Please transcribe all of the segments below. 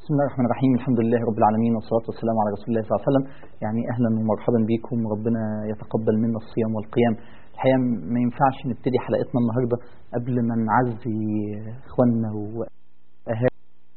بسم الله الرحمن الرحيم الحمد لله رب العالمين والصلاة والسلام على رسول الله صلى الله عليه وسلم يعني أهلا ومرحبا بكم ربنا يتقبل منا الصيام والقيام الحقيقة ما ينفعش نبتدي حلقتنا النهاردة قبل ما نعزي إخواننا وأهالي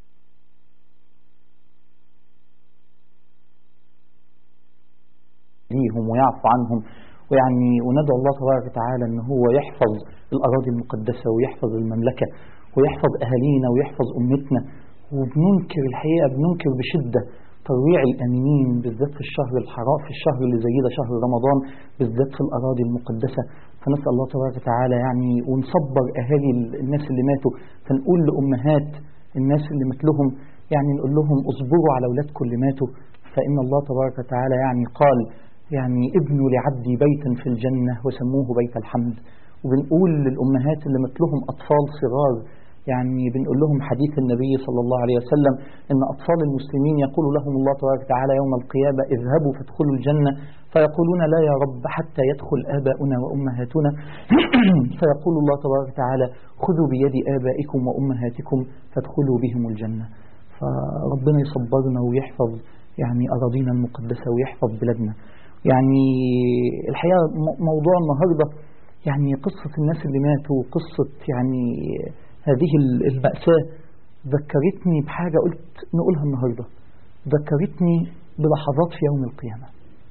ليهم ويعفو عنهم ويعني وندعو الله تبارك وتعالى ان هو يحفظ الاراضي المقدسه ويحفظ المملكه ويحفظ اهالينا ويحفظ امتنا وبننكر الحقيقه بننكر بشده ترويع الامنين بالذات في الشهر الحرام في الشهر اللي زي ده شهر رمضان بالذات في الاراضي المقدسه فنسال الله تبارك وتعالى يعني ونصبر اهالي الناس اللي ماتوا فنقول لامهات الناس اللي مثلهم يعني نقول لهم اصبروا على اولادكم اللي ماتوا فان الله تبارك وتعالى يعني قال يعني ابنوا لعبدي بيتا في الجنة وسموه بيت الحمد وبنقول للأمهات اللي مثلهم أطفال صغار يعني بنقول لهم حديث النبي صلى الله عليه وسلم أن أطفال المسلمين يقول لهم الله تبارك وتعالى يوم القيامة اذهبوا فادخلوا الجنة فيقولون لا يا رب حتى يدخل آباؤنا وأمهاتنا فيقول الله تبارك وتعالى خذوا بيد آبائكم وأمهاتكم فادخلوا بهم الجنة فربنا يصبرنا ويحفظ يعني أراضينا المقدسة ويحفظ بلادنا يعني الحقيقة موضوع النهاردة يعني قصة الناس اللي ماتوا قصة يعني هذه المأساة ذكرتني بحاجة قلت نقولها النهاردة ذكرتني بلحظات في يوم القيامة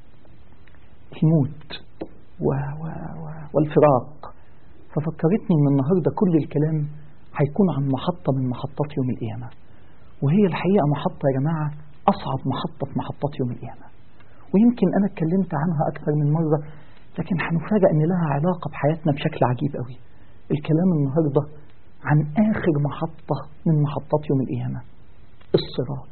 الموت و و و والفراق ففكرتني ان النهاردة كل الكلام هيكون عن محطة من محطات يوم القيامة وهي الحقيقة محطة يا جماعة أصعب محطة في محطات يوم القيامة ويمكن أنا اتكلمت عنها أكثر من مرة لكن هنفاجأ أن لها علاقة بحياتنا بشكل عجيب قوي الكلام النهاردة عن آخر محطة من محطات يوم القيامة الصراط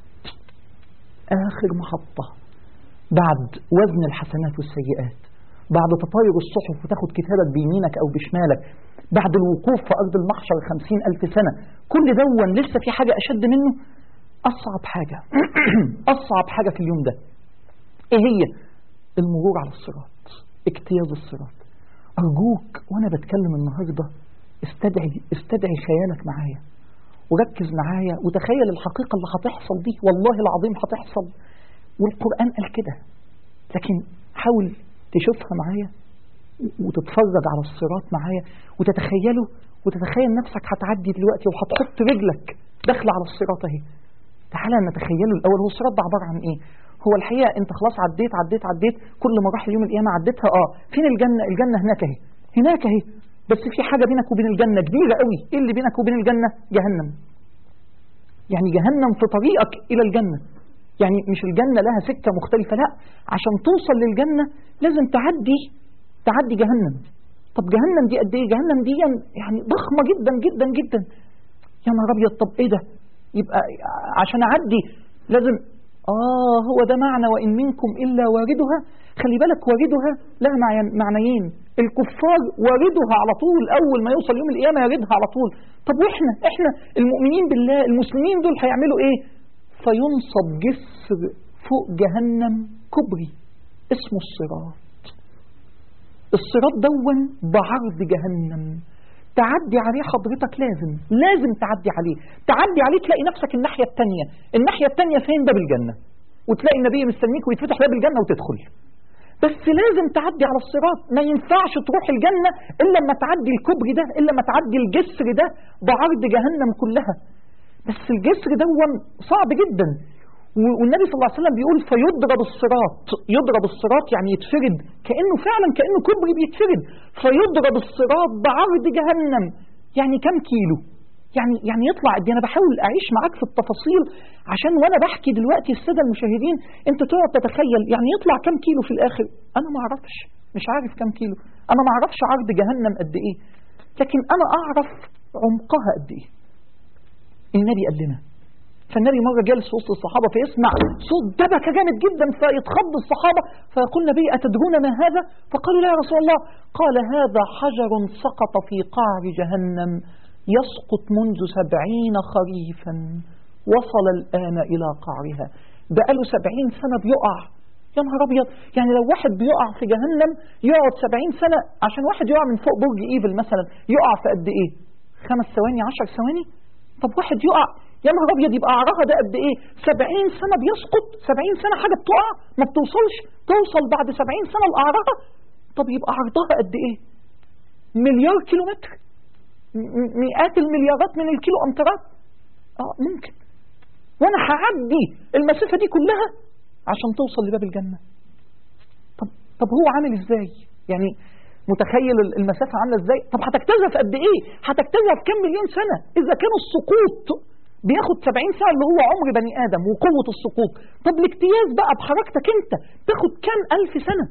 آخر محطة بعد وزن الحسنات والسيئات بعد تطاير الصحف وتاخد كتابك بيمينك أو بشمالك بعد الوقوف في أرض المحشر خمسين ألف سنة كل دون لسه في حاجة أشد منه أصعب حاجة أصعب حاجة في اليوم ده ايه هي المرور على الصراط اجتياز الصراط ارجوك وانا بتكلم النهارده استدعي استدعي خيالك معايا وركز معايا وتخيل الحقيقه اللي هتحصل دي والله العظيم هتحصل والقران قال كده لكن حاول تشوفها معايا وتتفرج على الصراط معايا وتتخيله وتتخيل نفسك هتعدي دلوقتي وهتحط رجلك داخله على الصراط اهي تعالى نتخيله الاول هو الصراط ده عباره عن ايه هو الحقيقة انت خلاص عديت عديت عديت كل ما راح يوم القيامة عديتها اه فين الجنة الجنة هناك اهي هناك اهي بس في حاجة بينك وبين الجنة كبيرة قوي ايه اللي بينك وبين الجنة جهنم يعني جهنم في طريقك الى الجنة يعني مش الجنة لها سكة مختلفة لا عشان توصل للجنة لازم تعدي تعدي جهنم طب جهنم دي قد ايه جهنم دي يعني ضخمة جدا جدا جدا يا نهار ابيض طب ايه ده يبقى عشان اعدي لازم آه هو ده معنى وإن منكم إلا واردها خلي بالك واردها لها معنيين الكفار واردها على طول أول ما يوصل يوم القيامة يردها على طول طب وإحنا إحنا المؤمنين بالله المسلمين دول هيعملوا إيه فينصب جسر فوق جهنم كبري اسمه الصراط الصراط دون بعرض جهنم تعدي عليه حضرتك لازم لازم تعدي عليه تعدي عليه تلاقي نفسك الناحية التانية الناحية التانية فين باب الجنة وتلاقي النبي مستنيك ويتفتح باب الجنة وتدخل بس لازم تعدي على الصراط ما ينفعش تروح الجنة إلا لما تعدي الكبر ده إلا لما تعدي الجسر ده بعرض جهنم كلها بس الجسر ده صعب جدا والنبي صلى الله عليه وسلم بيقول فيضرب الصراط يضرب الصراط يعني يتفرد كأنه فعلا كأنه كبر بيتفرد فيضرب الصراط بعرض جهنم يعني كم كيلو يعني يعني يطلع قد انا بحاول اعيش معاك في التفاصيل عشان وانا بحكي دلوقتي الساده المشاهدين انت تقعد تتخيل يعني يطلع كم كيلو في الاخر انا ما اعرفش مش عارف كم كيلو انا ما اعرفش عرض جهنم قد ايه لكن انا اعرف عمقها قد ايه النبي قال لنا فالنبي مرة جالس في وسط الصحابة فيسمع صوت دبكة جامد جدا فيتخض الصحابة فيقول النبي أتدرون ما هذا فقالوا لا يا رسول الله قال هذا حجر سقط في قعر جهنم يسقط منذ سبعين خريفا وصل الآن إلى قعرها بقاله سبعين سنة بيقع يا نهار أبيض يعني لو واحد بيقع في جهنم يقعد سبعين سنة عشان واحد يقع من فوق برج إيفل مثلا يقع في قد إيه خمس ثواني عشر ثواني طب واحد يقع يا نهار ابيض يبقى عرها ده قد ايه 70 سنه بيسقط 70 سنه حاجه بتقع ما بتوصلش توصل بعد 70 سنه لقعرها طب يبقى عرضها قد ايه مليار كيلومتر م- مئات المليارات من الكيلو امترات اه ممكن وانا هعدي المسافه دي كلها عشان توصل لباب الجنه طب طب هو عامل ازاي يعني متخيل المسافه عامله ازاي طب هتجتازها في قد ايه هتجتازها في كام مليون سنه اذا كان السقوط بياخد 70 سنه اللي هو عمر بني ادم وقوه السقوط طب الاجتياز بقى بحركتك انت تاخد كام الف سنه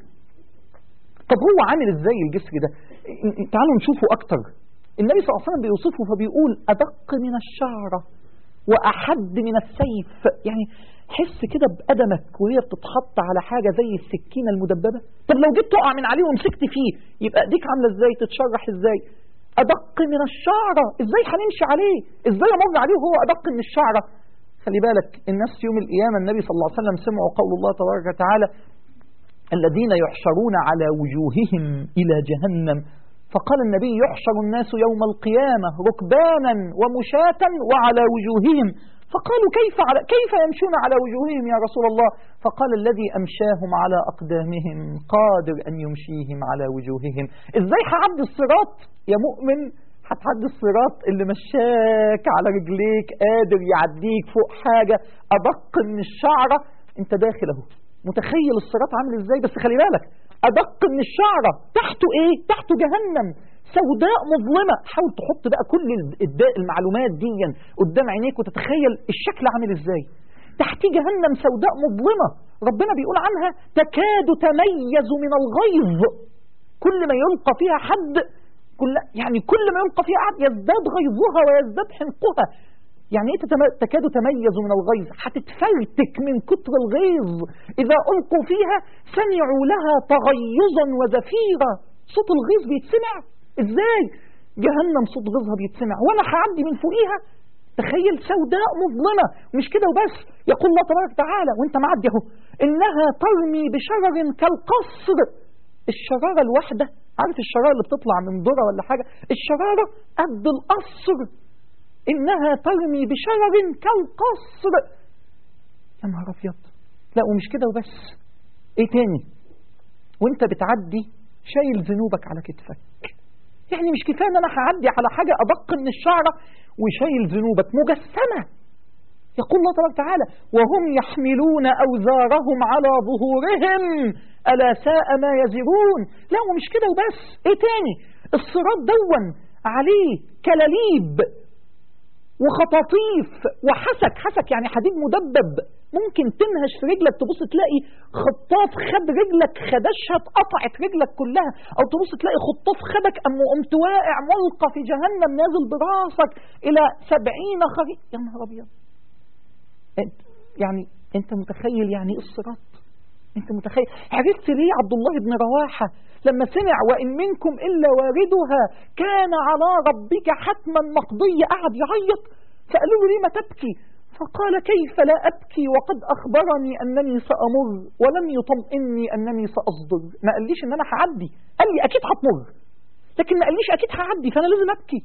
طب هو عامل ازاي الجسر ده تعالوا نشوفه اكتر النبي صلى الله عليه وسلم بيوصفه فبيقول ادق من الشعره واحد من السيف يعني حس كده بقدمك وهي بتتحط على حاجه زي السكينه المدببه طب لو جيت تقع من عليه ومسكت فيه يبقى ايديك عامله ازاي تتشرح ازاي ادق من الشعره ازاي هنمشي عليه ازاي امر عليه وهو ادق من الشعره خلي بالك الناس يوم القيامه النبي صلى الله عليه وسلم سمعوا قول الله تبارك وتعالى الذين يحشرون على وجوههم إلى جهنم فقال النبي يحشر الناس يوم القيامة ركبانا ومشاة وعلى وجوههم فقالوا كيف على كيف يمشون على وجوههم يا رسول الله فقال الذي أمشاهم على أقدامهم قادر أن يمشيهم على وجوههم إزاي هعدي الصراط يا مؤمن هتعدي الصراط اللي مشاك على رجليك قادر يعديك فوق حاجة أدق من الشعرة انت داخل اهو متخيل الصراط عامل ازاي بس خلي بالك ادق من الشعره تحته ايه تحته جهنم سوداء مظلمه حاول تحط بقى كل الد- المعلومات دي قدام عينيك وتتخيل الشكل عامل ازاي تحتيه جهنم سوداء مظلمه ربنا بيقول عنها تكاد تميز من الغيظ كل ما يلقى فيها حد كل يعني كل ما يلقى فيها حد يزداد غيظها ويزداد حنقها يعني ايه تتم- تكاد تميز من الغيظ هتتفرتك من كتر الغيظ اذا القوا فيها سمعوا لها تغيظا وزفيرا صوت الغيظ بيتسمع ازاي جهنم صوت غيظها بيتسمع وانا هعدي من فوقيها تخيل سوداء مظلمه مش كده وبس يقول الله تبارك وتعالى وانت معدي اهو انها ترمي بشرر كالقصر الشراره الواحده عارف الشراره اللي بتطلع من ذره ولا حاجه الشراره قد القصر إنها ترمي بشرر كالقصر يا نهار أبيض لا ومش كده وبس إيه تاني وأنت بتعدي شايل ذنوبك على كتفك يعني مش كفاية إن أنا هعدي على حاجة أدق من الشعرة وشايل ذنوبك مجسمة يقول الله تبارك وتعالى وهم يحملون أوزارهم على ظهورهم ألا ساء ما يزرون لا ومش كده وبس إيه تاني الصراط دون عليه كلاليب وخطاطيف وحسك حسك يعني حديد مدبب ممكن تنهش في رجلك تبص تلاقي خطاف خد رجلك خدشها اتقطعت رجلك كلها او تبص تلاقي خطاف خدك ام قمت واقع ملقى في جهنم نازل براسك الى سبعين خريف يا نهار ابيض انت- يعني انت متخيل يعني ايه الصراط انت متخيل عرفت ليه عبد الله بن رواحة لما سمع وإن منكم إلا واردها كان على ربك حتما مقضية قعد يعيط فقالوا له ليه ما تبكي فقال كيف لا أبكي وقد أخبرني أنني سأمر ولم يطمئني أنني سأصدر ما قاليش أن أنا هعدي قال لي أكيد هتمر لكن ما قاليش أكيد هعدي فأنا لازم أبكي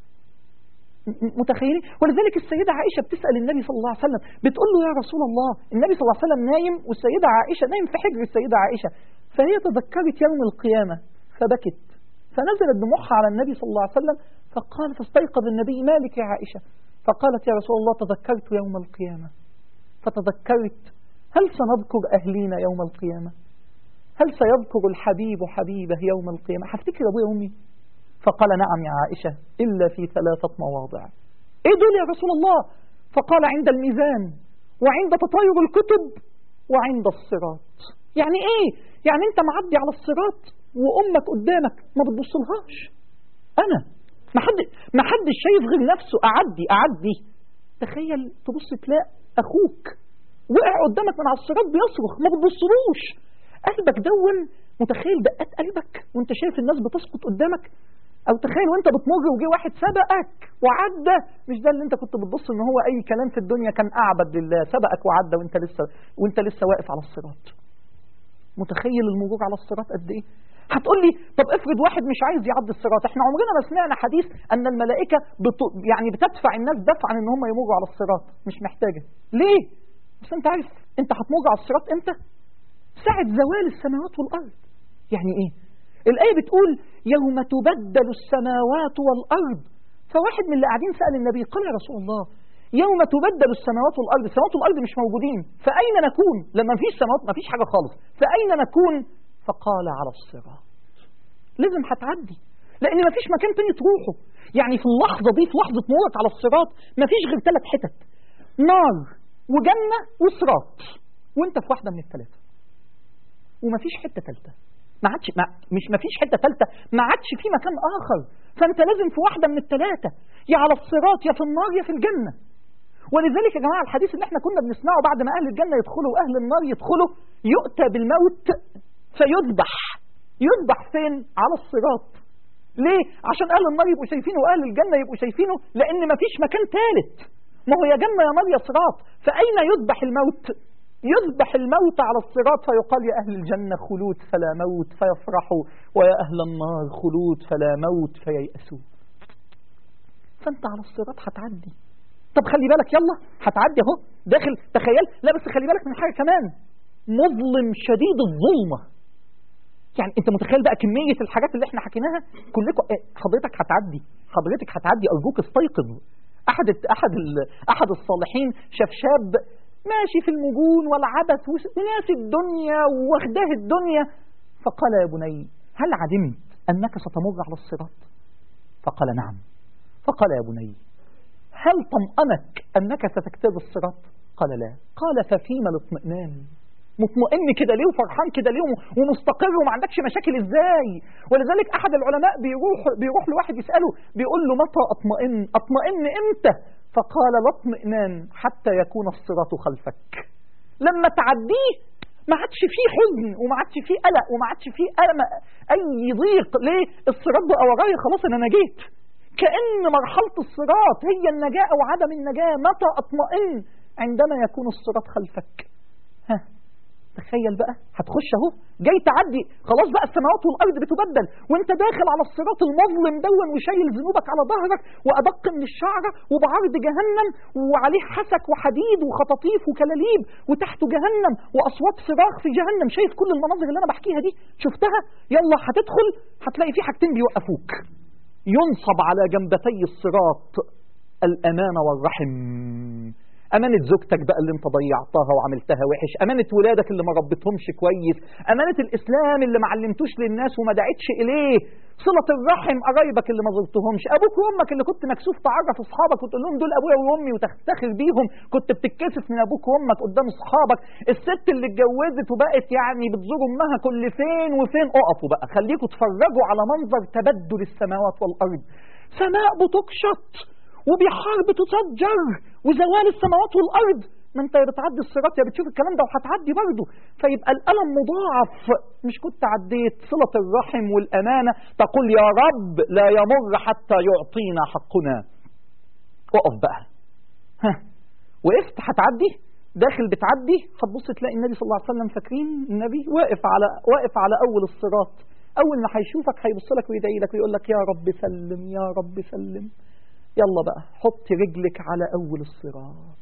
متخيلين ولذلك السيدة عائشة بتسأل النبي صلى الله عليه وسلم بتقول له يا رسول الله النبي صلى الله عليه وسلم نايم والسيدة عائشة نايم في حجر السيدة عائشة فهي تذكرت يوم القيامة فبكت فنزلت دموعها على النبي صلى الله عليه وسلم فقال فاستيقظ النبي مالك يا عائشة فقالت يا رسول الله تذكرت يوم القيامة فتذكرت هل سنذكر أهلينا يوم القيامة هل سيذكر الحبيب حبيبه يوم القيامة هفتكر أبويا وأمي فقال نعم يا عائشة إلا في ثلاثة مواضع إيه دول يا رسول الله فقال عند الميزان وعند تطاير الكتب وعند الصراط يعني إيه يعني أنت معدي على الصراط وأمك قدامك ما بتبصلهاش أنا ما حد ما حدش شايف غير نفسه أعدي أعدي تخيل تبص تلاقي أخوك وقع قدامك من على الصراط بيصرخ ما بتبصلوش قلبك دون متخيل دقات قلبك وانت شايف الناس بتسقط قدامك او تخيل وانت بتمر وجه واحد سبقك وعدى مش ده اللي انت كنت بتبص ان هو اي كلام في الدنيا كان اعبد لله سبقك وعدى وانت لسه وانت لسه واقف على الصراط متخيل المرور على الصراط قد ايه هتقول لي طب افرض واحد مش عايز يعدي الصراط احنا عمرنا ما سمعنا حديث ان الملائكه بت... يعني بتدفع الناس دفعا ان هم يمروا على الصراط مش محتاجه ليه بس انت عارف انت هتمر على الصراط امتى ساعه زوال السماوات والارض يعني ايه الايه بتقول يوم تبدل السماوات والارض فواحد من اللي قاعدين سال النبي قال يا رسول الله يوم تبدل السماوات والارض السماوات والارض مش موجودين فاين نكون لما مفيش سماوات مفيش حاجه خالص فاين نكون فقال على الصراط لازم هتعدي لان مفيش مكان تاني تروحه يعني في اللحظه دي في لحظه مرورك على الصراط مفيش غير ثلاث حتت نار وجنه وصراط وانت في واحده من الثلاثه ومفيش حته ثالثه ما عادش ما مش ما فيش حته ثالثه ما عادش في مكان اخر فانت لازم في واحده من الثلاثه يا على الصراط يا في النار يا في الجنه ولذلك يا جماعه الحديث اللي احنا كنا بنسمعه بعد ما اهل الجنه يدخلوا واهل النار يدخلوا يؤتى بالموت فيذبح يذبح فين على الصراط ليه عشان اهل النار يبقوا شايفينه واهل الجنه يبقوا شايفينه لان ما فيش مكان ثالث ما هو يا جنه يا نار يا صراط فاين يذبح الموت يذبح الموت على الصراط فيقال يا أهل الجنة خلود فلا موت فيفرحوا ويا أهل النار خلود فلا موت فييأسوا فأنت على الصراط هتعدي طب خلي بالك يلا هتعدي اهو داخل تخيل لا بس خلي بالك من حاجة كمان مظلم شديد الظلمة يعني انت متخيل بقى كمية الحاجات اللي احنا حكيناها كلكم حضرتك هتعدي حضرتك هتعدي ارجوك استيقظ احد احد احد الصالحين شاف شاب ماشي في المجون والعبث وناس الدنيا واخداه الدنيا فقال يا بني هل علمت أنك ستمر على الصراط فقال نعم فقال يا بني هل طمأنك أنك ستجتاز الصراط قال لا قال ففيما الاطمئنان مطمئن كده ليه وفرحان كده ليه ومستقر وما عندكش مشاكل ازاي ولذلك احد العلماء بيروح بيروح لواحد يساله بيقول له متى اطمئن اطمئن امتى فقال لا اطمئنان حتى يكون الصراط خلفك لما تعديه ما عادش فيه حزن وما عادش فيه قلق وما عادش فيه ألم اي ضيق ليه الصراط بقى ورايا خلاص انا نجيت كأن مرحلة الصراط هي النجاة أو عدم النجاة متى أطمئن عندما يكون الصراط خلفك ها تخيل بقى هتخش اهو جاي تعدي خلاص بقى السماوات والارض بتبدل وانت داخل على الصراط المظلم دون وشايل ذنوبك على ظهرك وادق من الشعره وبعرض جهنم وعليه حسك وحديد وخطاطيف وكلاليب وتحته جهنم واصوات صراخ في جهنم شايف كل المناظر اللي انا بحكيها دي شفتها يلا هتدخل هتلاقي في حاجتين بيوقفوك ينصب على جنبتي الصراط الامانه والرحم أمانة زوجتك بقى اللي انت ضيعتها وعملتها وحش أمانة ولادك اللي ما ربيتهمش كويس أمانة الإسلام اللي ما علمتوش للناس وما دعيتش إليه صلة الرحم قرايبك اللي ما زرتهمش أبوك وأمك اللي كنت مكسوف تعرف أصحابك وتقول لهم دول أبويا وأمي وتفتخر بيهم كنت بتتكسف من أبوك وأمك قدام أصحابك الست اللي اتجوزت وبقت يعني بتزور أمها كل فين وفين أقفوا بقى خليكم تفرجوا على منظر تبدل السماوات والأرض سماء بتكشط وبحار بتسجر وزوال السماوات والارض ما انت يا بتعدي الصراط يا بتشوف الكلام ده وهتعدي برضه فيبقى الالم مضاعف مش كنت عديت صله الرحم والامانه تقول يا رب لا يمر حتى يعطينا حقنا اقف بقى ها وقفت هتعدي داخل بتعدي هتبص تلاقي النبي صلى الله عليه وسلم فاكرين النبي واقف على واقف على اول الصراط اول ما هيشوفك هيبص لك ويدعي لك ويقول لك يا رب سلم يا رب سلم يلا بقى حط رجلك على أول الصراط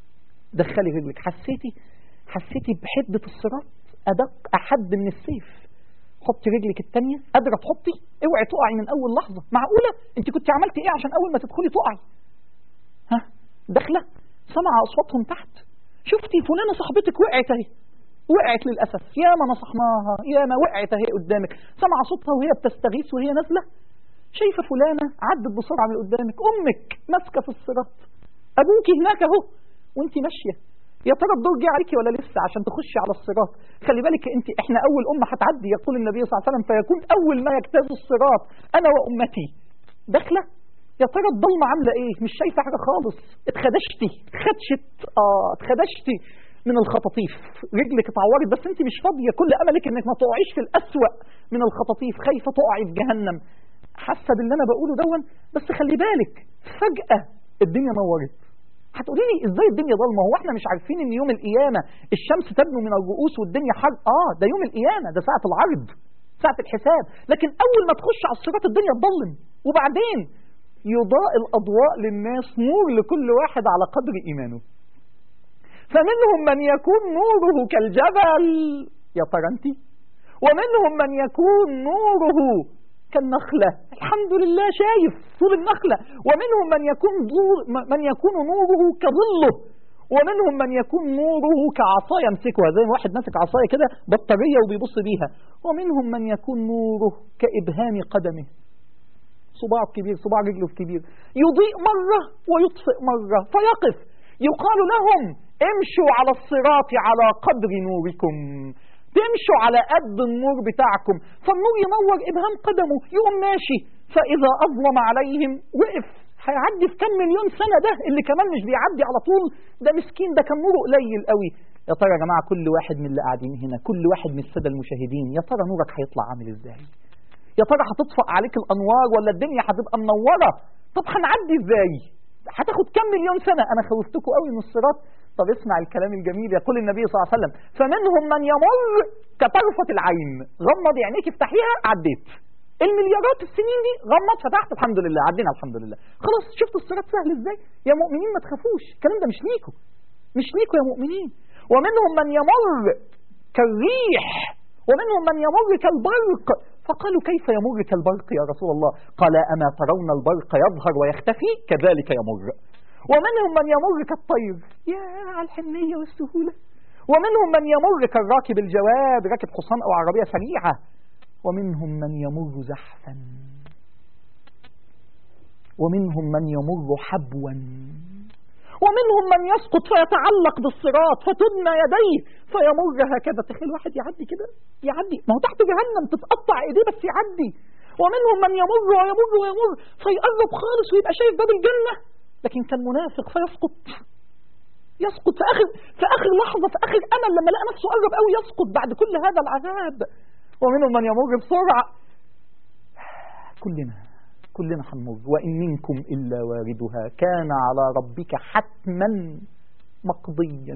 دخلي رجلك حسيتي حسيتي بحدة الصراط أدق أحد من السيف حطي رجلك التانية قادرة تحطي اوعي تقعي من أول لحظة معقولة أنت كنت عملتي إيه عشان أول ما تدخلي تقعي ها داخلة سمع أصواتهم تحت شفتي فلانة صاحبتك وقعت أهي وقعت للأسف يا ما نصحناها يا ما وقعت أهي قدامك سمع صوتها وهي بتستغيث وهي نازلة شايفه فلانه عدت بسرعه من قدامك امك ماسكه في الصراط ابوكي هناك اهو وانت ماشيه يا ترى الدور جه عليكي ولا لسه عشان تخشي على الصراط خلي بالك انت احنا اول امه هتعدي يقول النبي صلى الله عليه وسلم فيكون اول ما يجتاز الصراط انا وامتي داخله يا ترى الضلمه عامله ايه مش شايفه حاجه خالص اتخدشتي اتخدشت اه اتخدشتي من الخطاطيف رجلك اتعورت بس انت مش فاضيه كل املك انك ما تقعيش في الاسوأ من الخطاطيف خايفه تقعي في جهنم حاسه باللي انا بقوله دون بس خلي بالك فجاه الدنيا نورت هتقولي لي ازاي الدنيا ضلمه هو احنا مش عارفين ان يوم القيامه الشمس تدنو من الرؤوس والدنيا حر اه ده يوم القيامه ده ساعه العرض ساعة الحساب لكن أول ما تخش على الصراط الدنيا تضلم وبعدين يضاء الأضواء للناس نور لكل واحد على قدر إيمانه فمنهم من يكون نوره كالجبل يا ترى انت ومنهم من يكون نوره كالنخلة الحمد لله شايف طول النخلة ومنهم من يكون من يكون نوره كظله ومنهم من يكون نوره كعصاية يمسكها زي واحد ماسك عصاية كده بطارية وبيبص بيها ومنهم من يكون نوره كإبهام قدمه صباع كبير صباع رجله كبير يضيء مرة ويطفئ مرة فيقف يقال لهم امشوا على الصراط على قدر نوركم تمشوا على قد النور بتاعكم فالنور ينور إبهام قدمه يقوم ماشي فإذا أظلم عليهم وقف هيعدي في كم مليون سنة ده اللي كمان مش بيعدي على طول ده مسكين ده كان نوره قليل قوي يا ترى يا جماعة كل واحد من اللي قاعدين هنا كل واحد من السادة المشاهدين يا ترى نورك هيطلع عامل ازاي يا ترى هتطفأ عليك الأنوار ولا الدنيا هتبقى منورة طب هنعدي ازاي هتاخد كم مليون سنة أنا خوفتكم قوي من الصراط طب اسمع الكلام الجميل يقول النبي صلى الله عليه وسلم فمنهم من يمر كطرفة العين غمض عينيك افتحيها عديت المليارات السنين دي غمض فتحت الحمد لله عدينا الحمد لله خلاص شفتوا الصراط سهل ازاي يا مؤمنين ما تخافوش الكلام ده مش ليكوا مش ليكوا يا مؤمنين ومنهم من يمر كالريح ومنهم من يمر كالبرق فقالوا كيف يمر كالبرق يا رسول الله قال أما ترون البرق يظهر ويختفي كذلك يمر ومنهم من يمر كالطير يا على الحنية والسهولة ومنهم من يمر كالراكب الجواد راكب حصان أو عربية سريعة ومنهم من يمر زحفا ومنهم من يمر حبوا ومنهم من يسقط فيتعلق بالصراط فتدنى يديه فيمر هكذا تخيل واحد يعدي كده يعدي ما هو تحت جهنم تتقطع ايديه بس يعدي ومنهم من يمر ويمر ويمر فيقرب خالص ويبقى شايف باب الجنة لكن كان منافق فيسقط يسقط في آخر, في آخر لحظة في آخر أمل لما لقى نفسه قرب قوي يسقط بعد كل هذا العذاب ومنهم من يمر بسرعة كلنا كلنا هنمر وإن منكم إلا واردها كان على ربك حتما مقضيا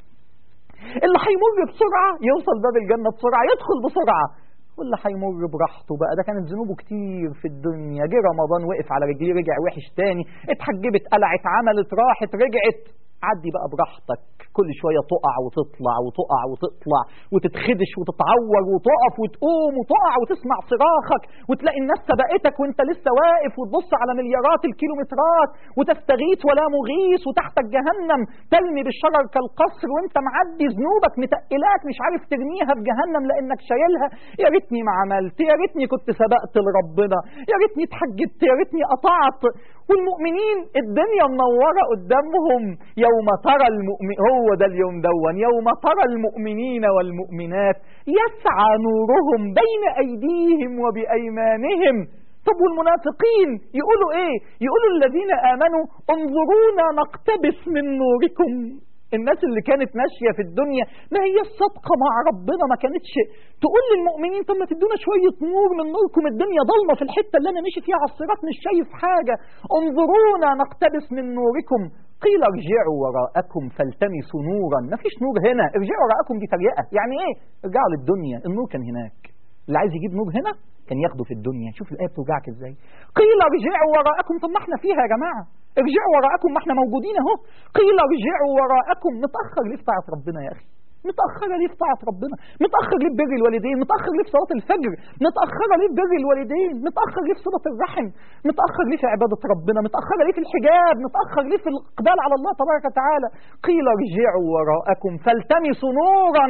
اللي هيمر بسرعة يوصل باب الجنة بسرعة يدخل بسرعة واللي هيمر براحته بقى ده كانت ذنوبه كتير في الدنيا جه رمضان وقف على رجليه رجع وحش تاني اتحجبت قلعت عملت راحت رجعت عدي بقى براحتك كل شوية تقع وتطلع وتقع وتطلع وتتخدش وتتعور وتقف وتقوم وتقع وتسمع صراخك وتلاقي الناس سبقتك وانت لسه واقف وتبص على مليارات الكيلومترات وتستغيث ولا مغيث وتحتك جهنم تلمي بالشرر كالقصر وانت معدي ذنوبك متقلاك مش عارف ترميها في جهنم لانك شايلها يا ريتني ما عملت يا ريتني كنت سبقت لربنا يا ريتني اتحجبت يا ريتني قطعت والمؤمنين الدنيا منورة قدامهم يوم ترى المؤمن هو ده اليوم دون يوم ترى المؤمنين والمؤمنات يسعى نورهم بين أيديهم وبأيمانهم طب والمنافقين يقولوا ايه يقولوا الذين آمنوا انظرونا نقتبس من نوركم الناس اللي كانت ماشية في الدنيا ما هي الصدقة مع ربنا ما كانتش تقول للمؤمنين طب ما تدونا شوية نور من نوركم الدنيا ضلمة في الحتة اللي أنا ماشي فيها على الصراط مش شايف حاجة انظرونا نقتبس من نوركم قيل ارجعوا وراءكم فالتمسوا نورا ما فيش نور هنا ارجعوا وراءكم دي تريقة يعني ايه ارجعوا للدنيا النور كان هناك اللي عايز يجيب نور هنا كان ياخده في الدنيا شوف الآية بتوجعك ازاي قيل ارجعوا وراءكم طب ما احنا فيها يا جماعة ارجعوا وراءكم ما احنا موجودين اهو قيل ارجعوا وراءكم متأخر ليه في طاعة ربنا يا أخي متأخرة ليه في طاعة ربنا متأخر ليه في بر الوالدين متأخر ليه في صلاة الفجر متأخرة ليه في بر الوالدين متأخر ليه في صلة الرحم متأخر ليه في عبادة ربنا متأخرة ليه في الحجاب متأخر ليه في الإقبال على الله تبارك وتعالى قيل ارجعوا وراءكم فالتمسوا نورا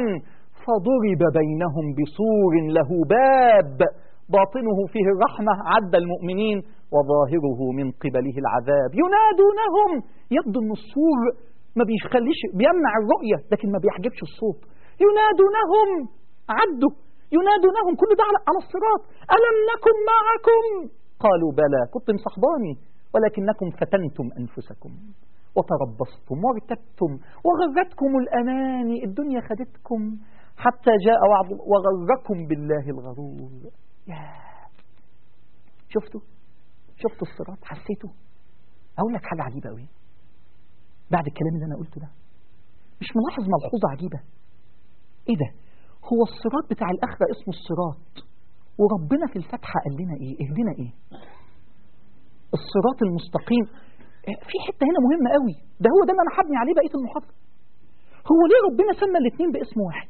فضرب بينهم بسور له باب باطنه فيه الرحمة عد المؤمنين وظاهره من قبله العذاب ينادونهم يبدو أن السور ما بيخليش بيمنع الرؤية لكن ما بيحجبش الصوت ينادونهم عدوا ينادونهم كل ده على الصراط ألم نكن معكم قالوا بلى كنت مصحباني ولكنكم فتنتم أنفسكم وتربصتم وارتبتم وغرتكم الأماني الدنيا خدتكم حتى جاء وعد وغركم بالله الغرور يا شفتوا شفتوا الصراط حسيتوا أقول لك حاجة عجيبة قوي بعد الكلام اللي أنا قلته ده مش ملاحظ ملحوظة عجيبة إيه ده هو الصراط بتاع الآخرة اسمه الصراط وربنا في الفاتحة قال لنا إيه اهدنا إيه الصراط المستقيم في حتة هنا مهمة قوي ده هو ده اللي أنا حبني عليه بقية المحاضرة هو ليه ربنا سمى الاثنين باسم واحد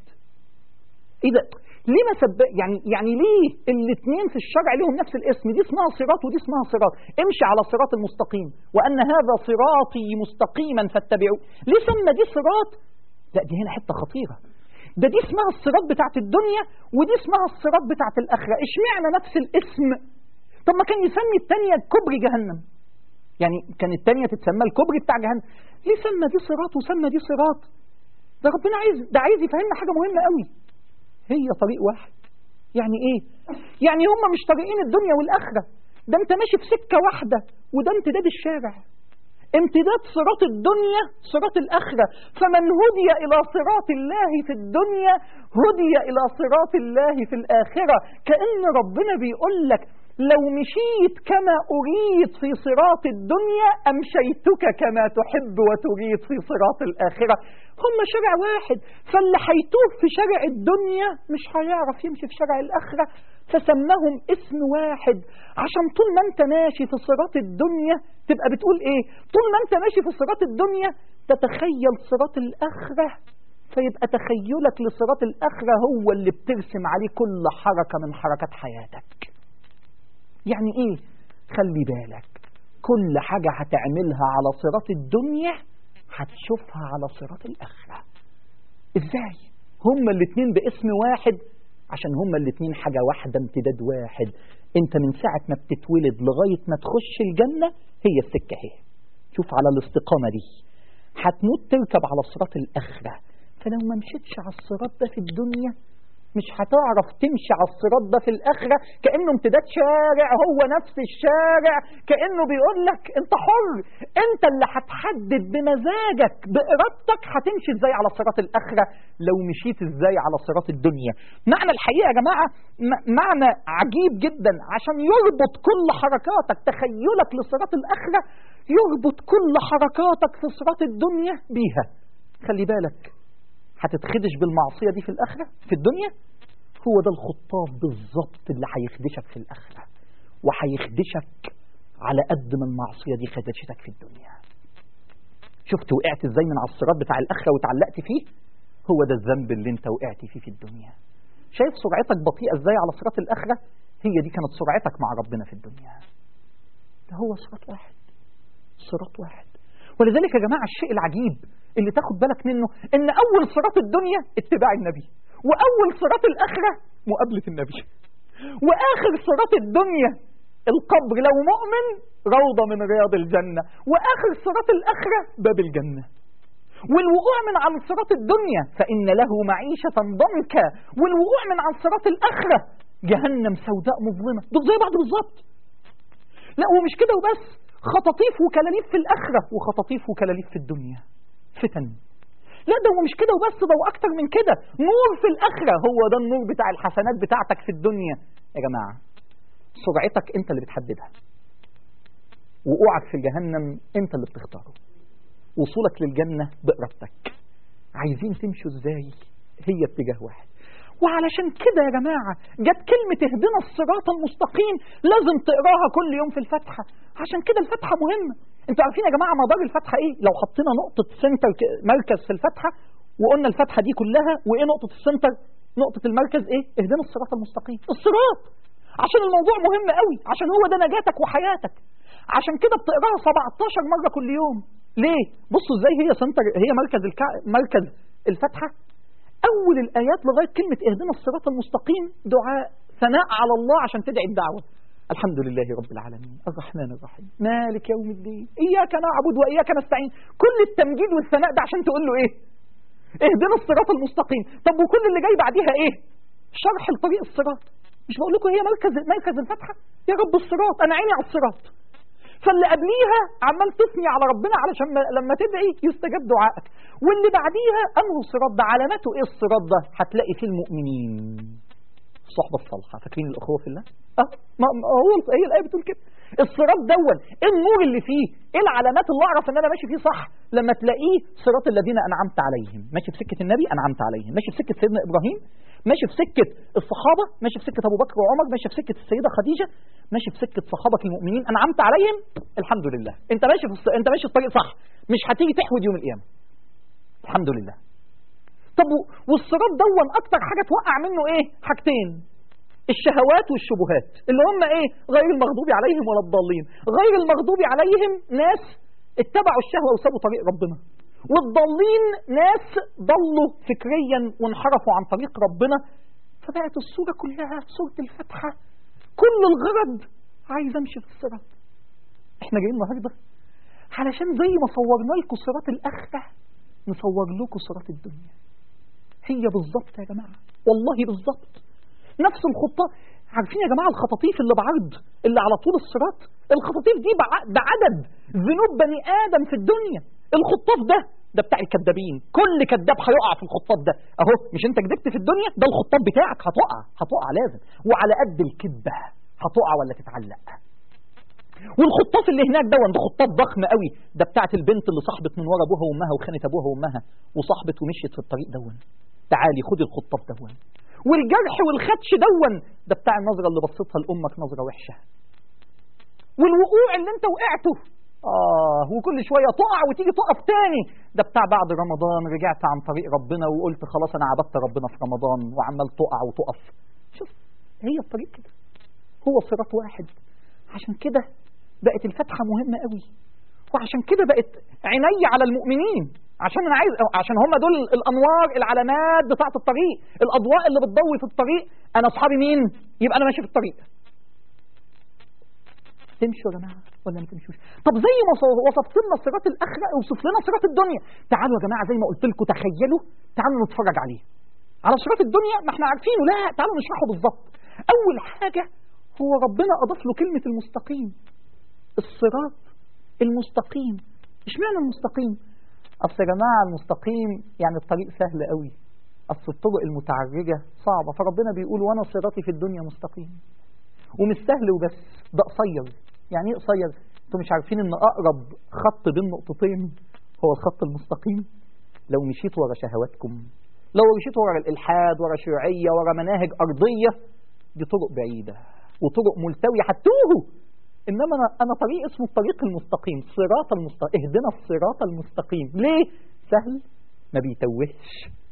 ايه ده ليه ما سب يعني يعني ليه الاثنين في الشرع لهم نفس الاسم دي اسمها صراط ودي اسمها صراط امشي على الصراط المستقيم وان هذا صراطي مستقيما فاتبعوه ليه سمى دي صراط لا دي هنا حته خطيره ده دي اسمها الصراط بتاعت الدنيا ودي اسمها الصراط بتاعت الاخره اشمعنى نفس الاسم طب ما كان يسمي الثانيه كبري جهنم يعني كان الثانيه تتسمى الكبري بتاع جهنم ليه سمى دي صراط وسمى دي صراط ده ربنا عايز ده عايز يفهمنا حاجه مهمه قوي هي طريق واحد يعني ايه يعني هم مش طريقين الدنيا والاخره ده انت ماشي في سكه واحده وده امتداد الشارع امتداد صراط الدنيا صراط الآخرة فمن هدي إلى صراط الله في الدنيا هدي إلى صراط الله في الآخرة كأن ربنا بيقول لك لو مشيت كما أريد في صراط الدنيا أمشيتك كما تحب وتريد في صراط الآخرة هم شرع واحد فاللي هيتوه في شرع الدنيا مش هيعرف يمشي في شرع الآخرة فسمهم اسم واحد عشان طول ما انت ماشي في صراط الدنيا تبقى بتقول ايه طول ما انت ماشي في صراط الدنيا تتخيل صراط الآخرة فيبقى تخيلك لصراط الآخرة هو اللي بترسم عليه كل حركة من حركات حياتك يعني ايه خلي بالك كل حاجة هتعملها على صراط الدنيا هتشوفها على صراط الآخرة ازاي هما الاتنين باسم واحد عشان هما الاتنين حاجة واحدة امتداد واحد انت من ساعة ما بتتولد لغاية ما تخش الجنة هي السكة هي شوف على الاستقامة دي هتموت تركب على صراط الآخرة فلو ما مشيتش على الصراط ده في الدنيا مش هتعرف تمشي على الصراط ده في الآخرة كأنه امتداد شارع هو نفس الشارع كأنه بيقول لك انت حر انت اللي هتحدد بمزاجك بإرادتك هتمشي ازاي على صراط الآخرة لو مشيت ازاي على صراط الدنيا معنى الحقيقة يا جماعة معنى عجيب جدا عشان يربط كل حركاتك تخيلك لصراط الآخرة يربط كل حركاتك في صراط الدنيا بيها خلي بالك هتتخدش بالمعصية دي في الآخرة في الدنيا هو ده الخطاف بالظبط اللي هيخدشك في الآخرة وهيخدشك على قد ما المعصية دي خدشتك في الدنيا شفت وقعت ازاي من على الصراط بتاع الآخرة وتعلقت فيه هو ده الذنب اللي انت وقعت فيه في الدنيا شايف سرعتك بطيئة ازاي على صراط الآخرة هي دي كانت سرعتك مع ربنا في الدنيا ده هو صراط واحد صراط واحد ولذلك يا جماعة الشيء العجيب اللي تاخد بالك منه ان اول صراط الدنيا اتباع النبي واول صراط الاخره مقابله النبي واخر صراط الدنيا القبر لو مؤمن روضه من رياض الجنه واخر صراط الاخره باب الجنه والوقوع من على صراط الدنيا فإن له معيشة ضنكا والوقوع من على صراط الآخرة جهنم سوداء مظلمة دول زي بعض بالظبط لا ومش كده وبس خطاطيف وكلاليف في الآخرة وخطاطيف وكلاليف في الدنيا فتن لا ده هو مش كده وبس ده واكتر من كده نور في الاخره هو ده النور بتاع الحسنات بتاعتك في الدنيا يا جماعه سرعتك انت اللي بتحددها وقوعك في جهنم انت اللي بتختاره وصولك للجنه بارادتك عايزين تمشوا ازاي هي اتجاه واحد وعلشان كده يا جماعة جت كلمة اهدنا الصراط المستقيم لازم تقراها كل يوم في الفاتحة عشان كده الفاتحة مهمة انتوا عارفين يا جماعة مدار الفاتحة ايه لو حطينا نقطة سنتر مركز في الفاتحة وقلنا الفاتحة دي كلها وايه نقطة السنتر نقطة المركز ايه اهدنا الصراط المستقيم الصراط عشان الموضوع مهم قوي عشان هو ده نجاتك وحياتك عشان كده بتقراها 17 مرة كل يوم ليه بصوا ازاي هي سنتر هي مركز الكع... مركز الفاتحة أول الآيات لغاية كلمة اهدنا الصراط المستقيم دعاء ثناء على الله عشان تدعي الدعوة الحمد لله رب العالمين الرحمن الرحيم مالك يوم الدين إياك نعبد وإياك نستعين كل التمجيد والثناء ده عشان تقول له إيه اهدنا الصراط المستقيم طب وكل اللي جاي بعديها إيه شرح الطريق الصراط مش بقول لكم هي مركز مركز الفتحة يا رب الصراط أنا عيني على الصراط فاللي قبليها عمال تثني على ربنا علشان لما تدعي يستجاب دعائك واللي بعديها أنه الصراط ده علامته إيه الصراط ده هتلاقي فيه المؤمنين الصحبة الصالحة فاكرين الأخوة في الله أه ما هو هي الآية بتقول كده الصراط دون ايه النور اللي فيه ايه العلامات اللي اعرف ان انا ماشي فيه صح لما تلاقيه صراط الذين انعمت عليهم ماشي في سكه النبي انعمت عليهم ماشي في سكه سيدنا ابراهيم ماشي في سكه الصحابه ماشي في سكه ابو بكر وعمر ماشي في سكه السيده خديجه ماشي في سكه صحابك المؤمنين انعمت عليهم الحمد لله انت ماشي في الص... انت ماشي في الطريق صح مش هتيجي تحود يوم القيامه الحمد لله طب و- والصراط دون اكتر حاجه توقع منه ايه حاجتين الشهوات والشبهات اللي هم ايه غير المغضوب عليهم ولا الضالين غير المغضوب عليهم ناس اتبعوا الشهوه وسابوا طريق ربنا والضالين ناس ضلوا فكريا وانحرفوا عن طريق ربنا فبقت الصوره كلها صوره الفاتحه كل الغرض عايز امشي في الصراط احنا جايين النهارده علشان زي ما صورنا لكم صراط الاخره نصور لكم صراط الدنيا هي بالظبط يا جماعه والله بالظبط نفس الخطة عارفين يا جماعة الخطاطيف اللي بعرض اللي على طول الصراط الخطاطيف دي بع- بعدد ذنوب بني آدم في الدنيا الخطاف ده ده بتاع الكذابين كل كذاب هيقع في الخطاف ده اهو مش انت كذبت في الدنيا ده الخطاف بتاعك هتقع هتقع لازم وعلى قد الكذبة هتقع ولا تتعلق والخطاف اللي هناك ده ده خطاف ضخم قوي ده بتاعت البنت اللي صاحبت من ورا ابوها وامها وخانت ابوها وامها وصاحبت ومشيت في الطريق دون تعالي خدي الخطاف دون والجرح والخدش دون ده بتاع النظرة اللي بصيتها لأمك نظرة وحشة والوقوع اللي انت وقعته آه وكل شوية تقع وتيجي تقف تاني ده بتاع بعد رمضان رجعت عن طريق ربنا وقلت خلاص أنا عبدت ربنا في رمضان وعمال تقع وتقف شوف هي الطريق كده هو صراط واحد عشان كده بقت الفتحة مهمة قوي وعشان كده بقت عيني على المؤمنين عشان انا عايز عشان هم دول الانوار العلامات بتاعه الطريق الاضواء اللي بتضوي في الطريق انا اصحابي مين يبقى انا ماشي في الطريق تمشوا يا جماعه ولا ما تمشوش طب زي ما صو- وصفت لنا صراط الاخره اوصف لنا صراط الدنيا تعالوا يا جماعه زي ما قلت لكم تخيلوا تعالوا نتفرج عليه على صراط الدنيا ما احنا عارفينه لا تعالوا نشرحه بالظبط اول حاجه هو ربنا اضاف له كلمه المستقيم الصراط المستقيم اشمعنى المستقيم اصل يا جماعه المستقيم يعني الطريق سهل قوي اصل الطرق المتعرجه صعبه فربنا بيقول وانا صراطي في الدنيا مستقيم ومش سهل وبس ده قصير يعني ايه قصير انتوا مش عارفين ان اقرب خط بين نقطتين هو الخط المستقيم لو مشيت ورا شهواتكم لو مشيت ورا الالحاد ورا شيوعيه ورا مناهج ارضيه دي طرق بعيده وطرق ملتويه هتوهوا انما انا انا طريق اسمه الطريق المستقيم صراط المستقيم اهدنا الصراط المستقيم ليه سهل ما بيتوهش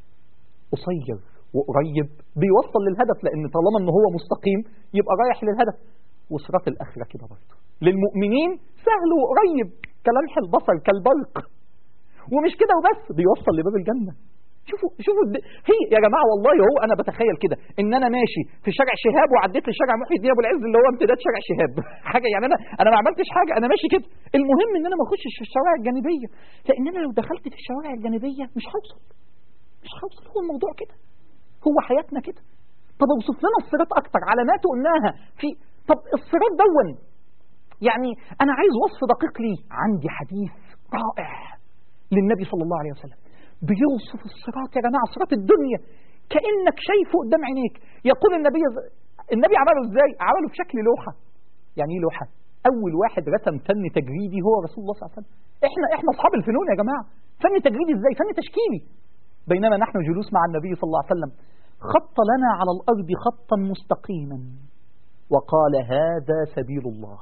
قصير وقريب بيوصل للهدف لان طالما ان هو مستقيم يبقى رايح للهدف وصراط الاخره كده برضه للمؤمنين سهل وقريب كلمح البصر كالبرق ومش كده وبس بيوصل لباب الجنه شوفوا شوفوا الد... هي يا جماعه والله هو انا بتخيل كده ان انا ماشي في شارع شهاب وعديت لشارع محي الدين ابو العز اللي هو امتداد شارع شهاب حاجه يعني انا انا ما عملتش حاجه انا ماشي كده المهم ان انا ما اخشش في الشوارع الجانبيه لان انا لو دخلت في الشوارع الجانبيه مش هوصل مش هوصل هو الموضوع كده هو حياتنا كده طب اوصف لنا الصراط اكتر علاماته قلناها في طب الصراط دون يعني انا عايز وصف دقيق ليه عندي حديث رائع للنبي صلى الله عليه وسلم بيوصف الصراط يا جماعه صراط الدنيا كانك شايفه قدام عينيك يقول النبي النبي عمله ازاي عمله في شكل لوحه يعني ايه لوحه اول واحد رسم فن تجريدي هو رسول الله صلى الله عليه وسلم احنا احنا اصحاب الفنون يا جماعه فن تجريدي ازاي فن تشكيلي بينما نحن جلوس مع النبي صلى الله عليه وسلم خط لنا على الارض خطا مستقيما وقال هذا سبيل الله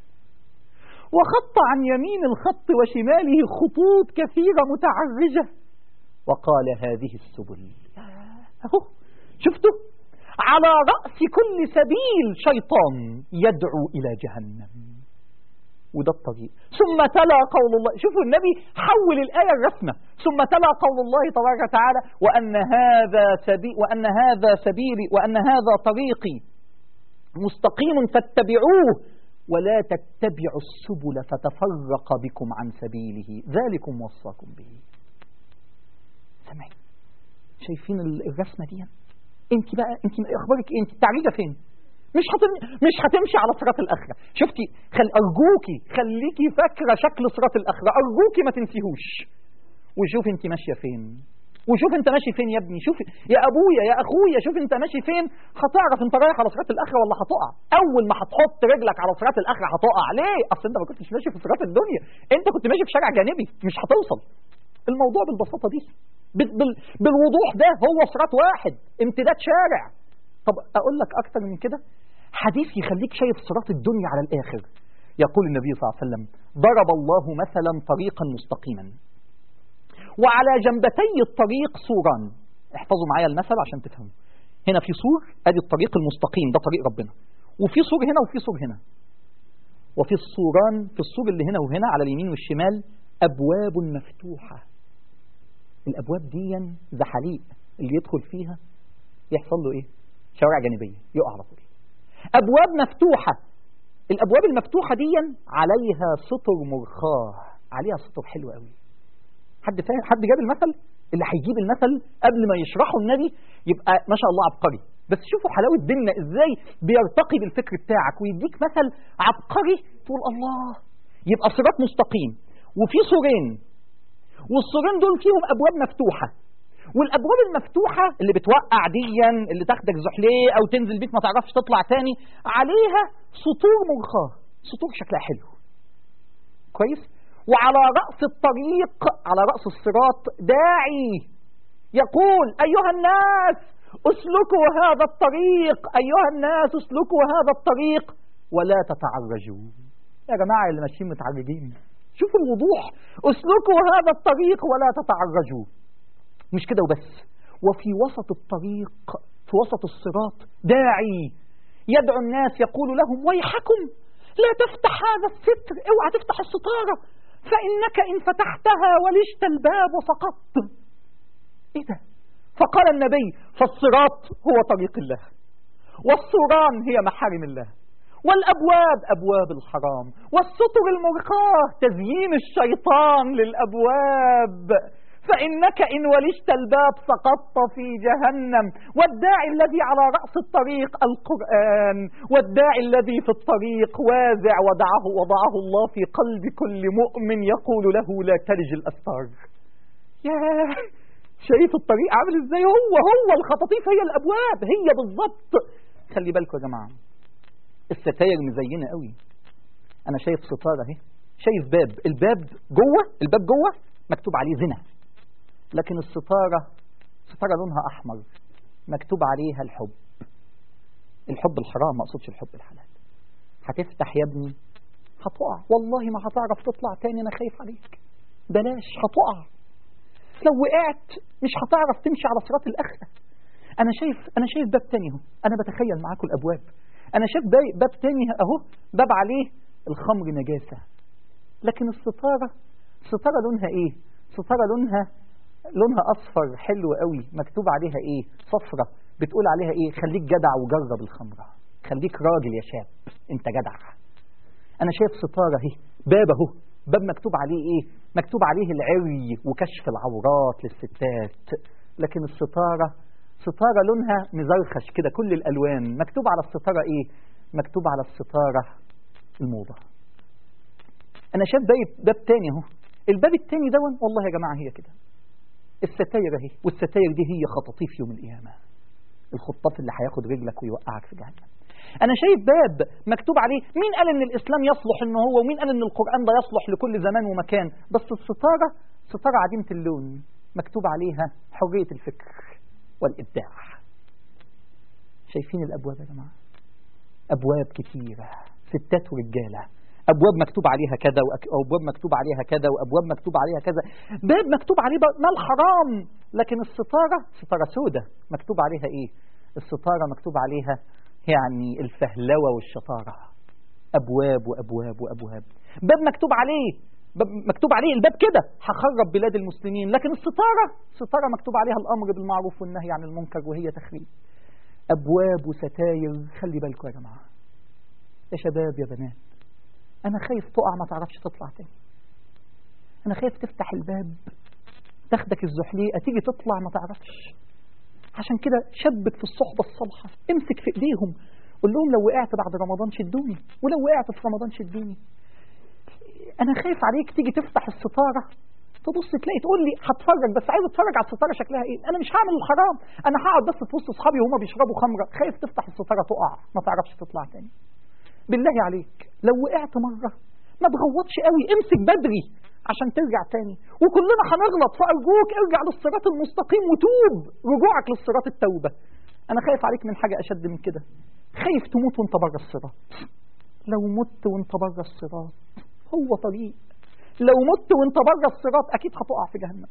وخط عن يمين الخط وشماله خطوط كثيرة متعرجة وقال هذه السبل أهو شفتوا على رأس كل سبيل شيطان يدعو إلى جهنم وده الطريق ثم تلا قول الله شوفوا النبي حول الآية الرسمة ثم تلا قول الله تبارك وتعالى وأن هذا سبيل وأن هذا سبيلي وأن هذا طريقي مستقيم فاتبعوه ولا تتبعوا السبل فتفرق بكم عن سبيله ذلكم وصاكم به سامعين شايفين الرسمة دي انت بقى انت اخبارك ايه انت التعريجة فين مش هتم... مش هتمشي على صراط الاخره شفتي خل ارجوكي خليكي فاكره شكل صراط الاخره ارجوكي ما تنسيهوش وشوف انت ماشيه فين وشوف انت ماشي فين يا ابني شوف يا ابويا يا اخويا شوف انت ماشي فين هتعرف انت رايح على صراط الاخره ولا هتقع اول ما هتحط رجلك على صراط الاخره هتقع ليه اصل انت ما كنتش ماشي في صراط الدنيا انت كنت ماشي في شارع جانبي مش هتوصل الموضوع بالبساطه دي بالوضوح ده هو صراط واحد امتداد شارع طب اقول لك اكتر من كده حديث يخليك شايف صراط الدنيا على الاخر يقول النبي صلى الله عليه وسلم ضرب الله مثلا طريقا مستقيما وعلى جنبتي الطريق سوران احفظوا معايا المثل عشان تفهموا هنا في سور ادي الطريق المستقيم ده طريق ربنا وفي سور هنا وفي سور هنا وفي السوران في السور اللي هنا وهنا على اليمين والشمال ابواب مفتوحه الابواب دي زحاليق اللي يدخل فيها يحصل له ايه شوارع جانبيه يقع على طول ابواب مفتوحه الابواب المفتوحه دي عليها سطر مرخاه عليها سطر حلو قوي حد فاهم حد جاب المثل اللي هيجيب المثل قبل ما يشرحه النبي يبقى ما شاء الله عبقري بس شوفوا حلاوه ديننا ازاي بيرتقي بالفكر بتاعك ويديك مثل عبقري تقول الله يبقى صراط مستقيم وفي سورين والسورين دول فيهم ابواب مفتوحه والابواب المفتوحه اللي بتوقع ديا اللي تاخدك زحليه او تنزل بيك ما تعرفش تطلع تاني عليها سطور مرخاه سطور شكلها حلو كويس وعلى راس الطريق على راس الصراط داعي يقول ايها الناس اسلكوا هذا الطريق ايها الناس اسلكوا هذا الطريق ولا تتعرجوا يا جماعه اللي ماشيين متعرجين شوفوا الوضوح اسلكوا هذا الطريق ولا تتعرجوا مش كده وبس وفي وسط الطريق في وسط الصراط داعي يدعو الناس يقول لهم ويحكم لا تفتح هذا الستر اوعى تفتح الستارة فإنك إن فتحتها ولجت الباب وسقطت ايه ده فقال النبي فالصراط هو طريق الله والسوران هي محارم الله والأبواب أبواب الحرام والسطر المرخاة تزيين الشيطان للأبواب فإنك إن ولجت الباب سقطت في جهنم والداعي الذي على رأس الطريق القرآن والداعي الذي في الطريق وازع وضعه وضعه الله في قلب كل مؤمن يقول له لا تلج الأستار يا شايف الطريق عامل ازاي هو هو الخطاطيف هي الأبواب هي بالظبط خلي بالكم يا جماعة الستاير مزينة قوي أنا شايف ستارة اهي شايف باب الباب جوه الباب جوه مكتوب عليه زنا لكن الستارة ستارة لونها أحمر مكتوب عليها الحب الحب الحرام ما أقصدش الحب الحلال هتفتح يا ابني هتقع والله ما هتعرف تطلع تاني أنا خايف عليك بلاش هتقع لو وقعت مش هتعرف تمشي على صراط الآخرة أنا شايف أنا شايف باب تاني أهو أنا بتخيل معاكم الأبواب أنا شايف باب تاني أهو باب عليه الخمر نجاسة لكن الستارة الستارة لونها إيه؟ ستارة لونها لونها اصفر حلو قوي مكتوب عليها ايه صفرة بتقول عليها ايه خليك جدع وجرب الخمرة خليك راجل يا شاب انت جدع انا شايف ستارة اهي باب اهو باب مكتوب عليه ايه مكتوب عليه العري وكشف العورات للستات لكن الستارة ستارة لونها مزرخش كده كل الالوان مكتوب على الستارة ايه مكتوب على الستارة الموضة انا شايف باب تاني اهو الباب التاني دون والله يا جماعة هي كده الستاير اهي والستاير دي هي خطاطيف يوم القيامة الخطاف اللي هياخد رجلك ويوقعك في جهنم انا شايف باب مكتوب عليه مين قال ان الاسلام يصلح ان هو ومين قال ان القرآن ده يصلح لكل زمان ومكان بس الستارة ستارة عديمة اللون مكتوب عليها حرية الفكر والإبداع شايفين الأبواب يا جماعة أبواب كثيرة ستات ورجالة أبواب مكتوب عليها كذا وأبواب مكتوب عليها كذا وأبواب مكتوب عليها كذا باب مكتوب عليه مال حرام لكن الستارة ستارة سودة مكتوب عليها إيه الستارة مكتوب عليها يعني الفهلوة والشطارة أبواب وأبواب وأبواب باب مكتوب عليه باب مكتوب عليه الباب كده هخرب بلاد المسلمين لكن الستارة ستارة مكتوب عليها الأمر بالمعروف والنهي عن المنكر وهي تخريب أبواب وستاير خلي بالكم يا جماعة يا شباب يا بنات أنا خايف تقع ما تعرفش تطلع تاني أنا خايف تفتح الباب تاخدك الزحليقة تيجي تطلع ما تعرفش عشان كده شبك في الصحبة الصالحة امسك في ايديهم قول لهم لو وقعت بعد رمضان شدوني ولو وقعت في رمضان شدوني أنا خايف عليك تيجي تفتح الستارة تبص تلاقي تقول لي هتفرج بس عايز اتفرج على الستاره شكلها ايه انا مش هعمل الحرام انا هقعد بس في وسط اصحابي وهما بيشربوا خمره خايف تفتح الستاره تقع ما تعرفش تطلع تاني بالله عليك لو وقعت مرة ما تغوطش قوي امسك بدري عشان ترجع تاني وكلنا هنغلط فأرجوك ارجع للصراط المستقيم وتوب رجوعك للصراط التوبة أنا خايف عليك من حاجة أشد من كده خايف تموت وانت بره الصراط لو مت وانت بره الصراط هو طريق لو مت وانت بره الصراط أكيد هتقع في جهنم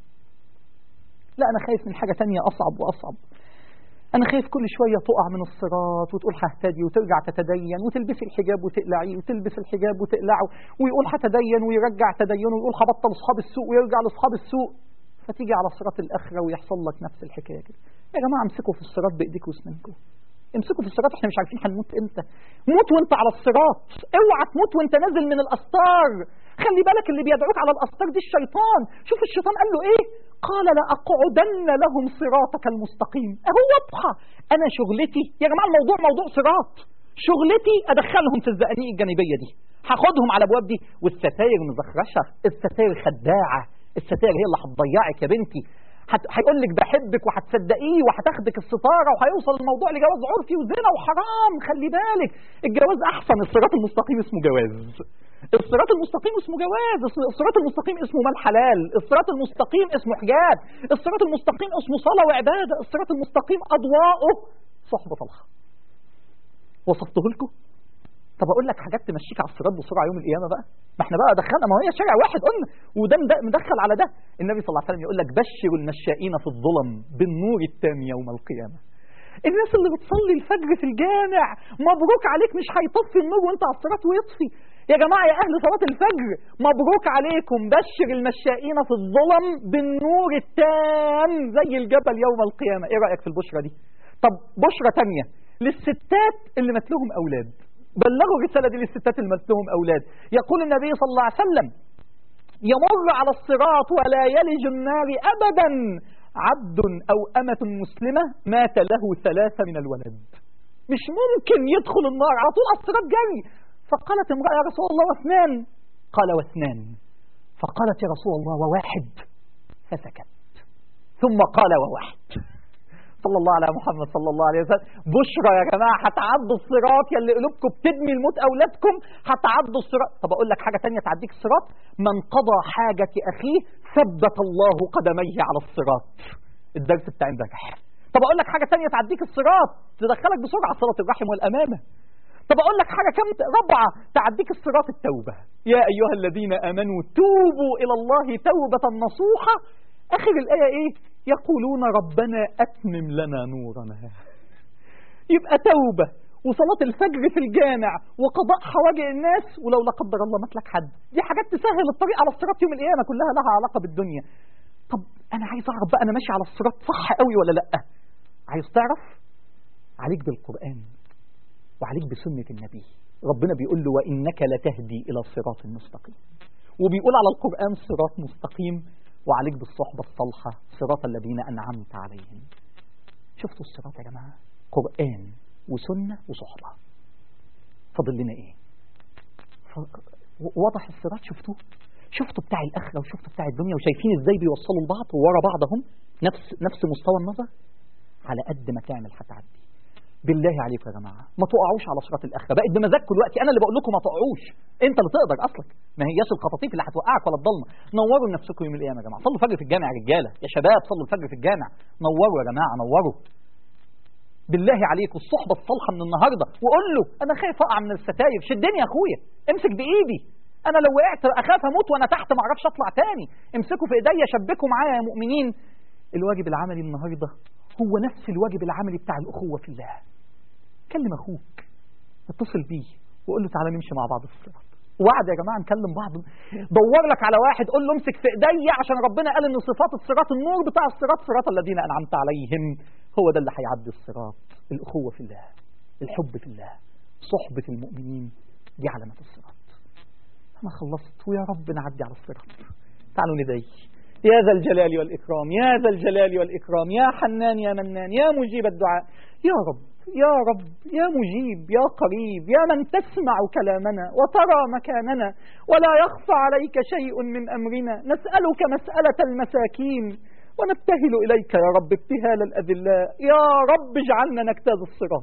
لا أنا خايف من حاجة تانية أصعب وأصعب أنا خايف كل شوية تقع من الصراط وتقول ههتدي وترجع تتدين وتلبسي الحجاب وتقلعيه وتلبس الحجاب وتقلعه ويقول هتدين ويرجع تدينه ويقول هبطل أصحاب السوق ويرجع لأصحاب السوق فتيجي على صراط الآخرة ويحصل لك نفس الحكاية كده يا جماعة امسكوا في الصراط بإيديكم واسنانكم امسكوا في الصراط احنا مش عارفين هنموت امتى موت وانت على الصراط اوعى تموت وانت نازل من الأسطار خلي بالك اللي بيدعوك على الأسطار دي الشيطان شوف الشيطان قال له ايه قال لأقعدن لهم صراطك المستقيم اهو واضحة انا شغلتي يا جماعة الموضوع موضوع صراط شغلتي ادخلهم في الزقانيق الجانبية دي هاخدهم على الابواب دي والستاير مزخرشة الستاير خداعة الستاير هي اللي هتضيعك يا بنتي هيقول لك بحبك وهتصدقيه وهتاخدك الستاره وهيوصل الموضوع لجواز عرفي وزنا وحرام خلي بالك الجواز احسن الصراط المستقيم اسمه جواز الصراط المستقيم اسمه جواز الصراط المستقيم اسمه مال حلال الصراط المستقيم اسمه حجاب الصراط المستقيم اسمه صلاة وعبادة الصراط المستقيم أضواءه صحبة الله وصفته لكم طب اقول لك حاجات تمشيك على الصراط بسرعه يوم القيامه بقى ما احنا بقى دخلنا ما هي شارع واحد قلنا وده مدخل على ده النبي صلى الله عليه وسلم يقول لك بشروا المشائين في الظلم بالنور التام يوم القيامه الناس اللي بتصلي الفجر في الجامع مبروك عليك مش هيطفي النور وانت على الصراط ويطفي يا جماعة يا أهل صلاة الفجر مبروك عليكم بشر المشائين في الظلم بالنور التام زي الجبل يوم القيامة ايه رأيك في البشرة دي طب بشرة تانية للستات اللي مات لهم أولاد بلغوا الرسالة دي للستات اللي مات لهم أولاد يقول النبي صلى الله عليه وسلم يمر على الصراط ولا يلج النار أبدا عبد أو أمة مسلمة مات له ثلاثة من الولد مش ممكن يدخل النار على طول على الصراط جري فقالت امرأة يا رسول الله واثنان قال واثنان فقالت يا رسول الله وواحد فسكت ثم قال وواحد صلى الله على محمد صلى الله عليه وسلم بشرى يا جماعة هتعدوا الصراط يا اللي قلوبكم بتدمي الموت أولادكم هتعدوا الصراط طب أقول لك حاجة تانية تعديك الصراط من قضى حاجة أخيه ثبت الله قدميه على الصراط الدرس بتاع امبارح طب أقول لك حاجة تانية تعديك الصراط تدخلك بسرعة صلاة الرحم والأمامة طب أقول لك حاجة كم رابعة تعديك الصراط التوبة يا أيها الذين آمنوا توبوا إلى الله توبة نصوحة آخر الآية إيه يقولون ربنا أتمم لنا نورنا يبقى توبة وصلاة الفجر في الجامع وقضاء حوائج الناس ولو لا قدر الله مات لك حد دي حاجات تسهل الطريق على الصراط يوم القيامة كلها لها علاقة بالدنيا طب أنا عايز أعرف بقى أنا ماشي على الصراط صح قوي ولا لأ عايز تعرف عليك بالقرآن وعليك بسنة النبي ربنا بيقول له وإنك لتهدي إلى صراط مستقيم وبيقول على القرآن صراط مستقيم وعليك بالصحبة الصالحة صراط الذين أنعمت عليهم شفتوا الصراط يا جماعة قرآن وسنة وصحبة فضل لنا إيه واضح الصراط شفتوه شفتوا بتاع الآخرة وشفتوا بتاع الدنيا وشايفين إزاي بيوصلوا لبعض ورا بعضهم نفس نفس مستوى النظر على قد ما تعمل هتعدي بالله عليكم يا جماعه ما تقعوش على صراط الاخره بقت بمزاجكم دلوقتي انا اللي بقول لكم ما تقعوش انت اللي تقدر اصلك ما هياش الخطاطيف اللي هتوقعك ولا الضلمه نوروا لنفسكم يوم القيامه يا جماعه صلوا الفجر في الجامع يا رجاله يا شباب صلوا الفجر في الجامع نوروا يا جماعه نوروا بالله عليكم الصحبه الصالحه من النهارده وقول له انا خايف اقع من الستاير شدني يا اخويا امسك بايدي انا لو وقعت اخاف اموت وانا تحت ما اعرفش اطلع تاني امسكوا في ايديا شبكوا معايا يا مؤمنين الواجب العملي النهارده هو نفس الواجب العملي بتاع الاخوه في الله كلم اخوك اتصل بيه وقول له تعالى نمشي مع بعض في الصراط وعد يا جماعه نكلم بعض دور لك على واحد قول له امسك في ايديا عشان ربنا قال ان صفات الصراط النور بتاع الصراط صراط الذين انعمت عليهم هو ده اللي هيعدي الصراط الاخوه في الله الحب في الله صحبه المؤمنين دي علامات الصراط انا خلصت ويا رب نعدي على الصراط تعالوا ندعي يا ذا الجلال والإكرام يا ذا الجلال والإكرام يا حنان يا منان يا مجيب الدعاء يا رب يا رب يا مجيب يا قريب يا من تسمع كلامنا وترى مكاننا ولا يخفى عليك شيء من أمرنا نسألك مسألة المساكين ونبتهل إليك يا رب ابتهال الأذلاء يا رب اجعلنا نجتاز الصراط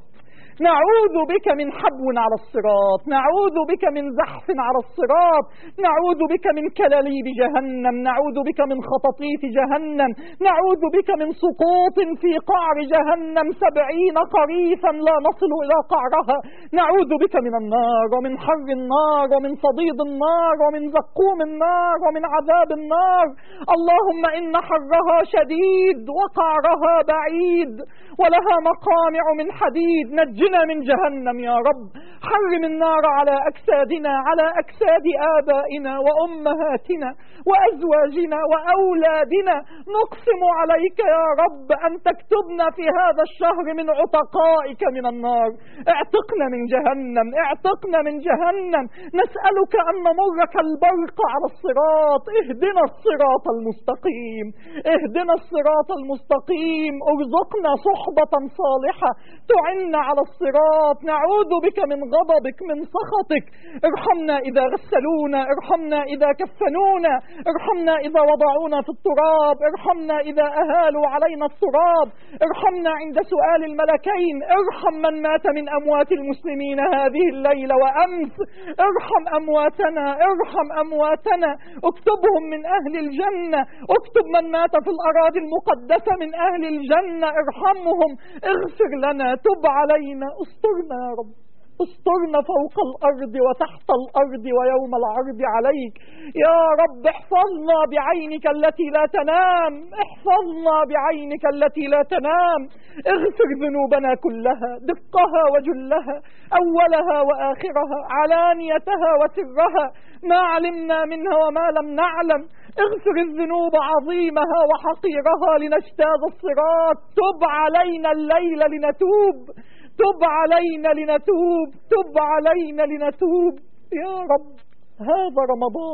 نعوذ بك من حبو على الصراط نعوذ بك من زحف على الصراط نعوذ بك من كلاليب جهنم نعوذ بك من خطاطيف جهنم نعوذ بك من سقوط في قعر جهنم سبعين قريفا لا نصل إلى قعرها نعوذ بك من النار ومن حر النار ومن صديد النار ومن زقوم النار ومن عذاب النار اللهم إن حرها شديد وقعرها بعيد ولها مقامع من حديد نجنا من جهنم يا رب حرم النار على أجسادنا على أجساد آبائنا وأمهاتنا وأزواجنا وأولادنا نقسم عليك يا رب أن تكتبنا في هذا الشهر من عتقائك من النار اعتقنا من جهنم اعتقنا من جهنم نسألك أن نمر كالبرق على الصراط اهدنا الصراط المستقيم اهدنا الصراط المستقيم ارزقنا صحبة صالحة تعنا على الصراط نعوذ بك من غضبك من سخطك ارحمنا إذا غسلونا ارحمنا إذا كفنونا ارحمنا إذا وضعونا في التراب ارحمنا إذا أهالوا علينا التراب ارحمنا عند سؤال الملكين ارحم من مات من أموات المسلمين هذه الليلة وأمس ارحم أمواتنا ارحم أمواتنا اكتبهم من أهل الجنة اكتب من مات في الأراضي المقدسة من أهل الجنة ارحمهم اغفر لنا تب علينا استرنا يا رب استرنا فوق الأرض وتحت الأرض ويوم العرض عليك يا رب احفظنا بعينك التي لا تنام احفظنا بعينك التي لا تنام اغفر ذنوبنا كلها دقها وجلها أولها وآخرها علانيتها وسرها ما علمنا منها وما لم نعلم اغفر الذنوب عظيمها وحقيرها لنجتاز الصراط تب علينا الليل لنتوب تب علينا لنتوب تب علينا لنتوب يا رب هذا رمضان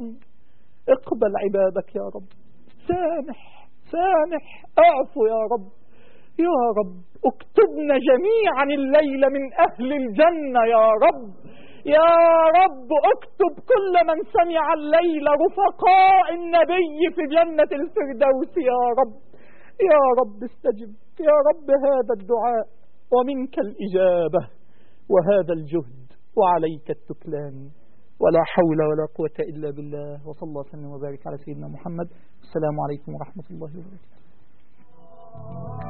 اقبل عبادك يا رب سامح سامح اعفو يا رب يا رب اكتبنا جميعا الليلة من أهل الجنة يا رب يا رب اكتب كل من سمع الليل رفقاء النبي في جنة الفردوس يا رب يا رب استجب يا رب هذا الدعاء ومنك الإجابة وهذا الجهد وعليك التكلان ولا حول ولا قوة إلا بالله وصلى الله وسلم وبارك على سيدنا محمد السلام عليكم ورحمة الله وبركاته